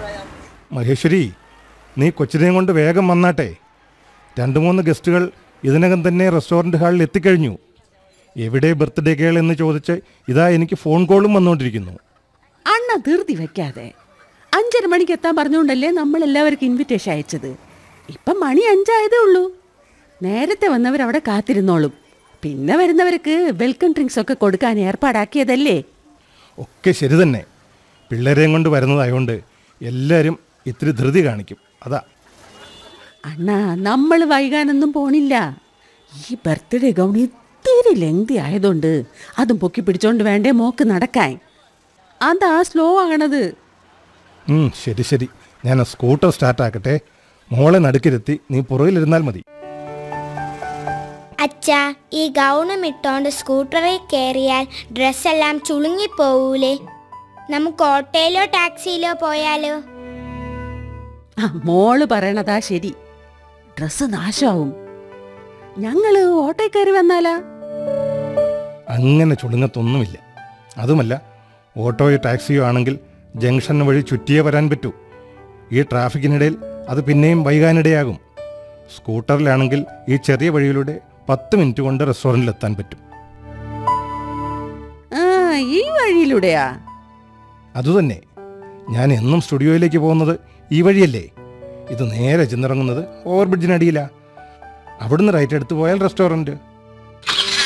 മഹേശ്വരി നീ കൊച്ചിനെയും കൊണ്ട് വേഗം വന്നാട്ടെ രണ്ട് മൂന്ന് ഗസ്റ്റുകൾ ഇതിനകം തന്നെ റെസ്റ്റോറൻറ്റ് ഹാളിൽ എത്തിക്കഴിഞ്ഞു എവിടെ ബർത്ത്ഡേ കേൾ എന്ന് ചോദിച്ച് ഇതാ എനിക്ക് ഫോൺ കോളും വന്നുകൊണ്ടിരിക്കുന്നു അണ്ണ ധൃതി വെക്കാതെ അഞ്ചര മണിക്ക് എത്താൻ പറഞ്ഞുകൊണ്ടല്ലേ നമ്മൾ എല്ലാവർക്കും ഇൻവിറ്റേഷൻ അയച്ചത് ഇപ്പം മണി അഞ്ചായതേ ഉള്ളൂ നേരത്തെ വന്നവർ അവിടെ കാത്തിരുന്നോളും പിന്നെ വരുന്നവർക്ക് വെൽക്കം ഡ്രിങ്ക്സ് ഒക്കെ കൊടുക്കാൻ ഏർപ്പാടാക്കിയതല്ലേ ഒക്കെ ശരി തന്നെ പിള്ളേരെയും കൊണ്ട് വരുന്നതായതുകൊണ്ട് എല്ലാവരും ഇത്തിരി ധൃതി കാണിക്കും അതാ അണ്ണാ നമ്മൾ വൈകാനൊന്നും പോണില്ല ഈ ബർത്ത്ഡേ ഗൗൺ ഇത്തിരി ലെങ്തി ആയതുകൊണ്ട് അതും പൊക്കി പിടിച്ചോണ്ട് വേണ്ടേ മോക്ക് നടക്കാൻ അതാ സ്ലോ ആണത് ഉം, ശരി ശരി ഞാൻ ആ സ്കൂട്ടർ സ്റ്റാർട്ടാക്കട്ടെ മോളെ നടുക്കിരുത്തി നീ പുറകിലിരുന്നാൽ മതി അച്ഛാ ഈ ഗൗണും ഇട്ടോണ്ട് സ്കൂട്ടറിൽ കയറിയാൽ ഡ്രസ്സെല്ലാം ചുളുങ്ങിപ്പോവൂലേ നമുക്ക് ഓട്ടോയിലോ ടാക്സിയിലോ പോയാലോ ആ മോള് പറയണതാ ശരി ഡ്രസ്സ് നാശമാവും ഞങ്ങള് ഓട്ടോ കയറി വന്നാലാ അങ്ങനെ ചുളുങ്ങത്തൊന്നുമില്ല അതുമല്ല ഓട്ടോയോ ടാക്സിയോ ആണെങ്കിൽ ജംഗ്ഷൻ വഴി ചുറ്റിയേ വരാൻ പറ്റൂ ഈ ട്രാഫിക്കിനിടയിൽ അത് പിന്നെയും വൈകാനിടയാകും സ്കൂട്ടറിലാണെങ്കിൽ ഈ ചെറിയ വഴിയിലൂടെ പത്ത് മിനിറ്റ് കൊണ്ട് റെസ്റ്റോറൻറ്റിൽ എത്താൻ പറ്റും ആ ഈ വഴിയിലൂടെയാ അതുതന്നെ ഞാൻ എന്നും സ്റ്റുഡിയോയിലേക്ക് പോകുന്നത് ഈ വഴിയല്ലേ ഇത് നേരെ ചെന്നിറങ്ങുന്നത് ഓവർബ്രിഡ്ജിനടിയിലാ അവിടുന്ന് റൈറ്റ് എടുത്ത് പോയാൽ റെസ്റ്റോറൻറ്റ്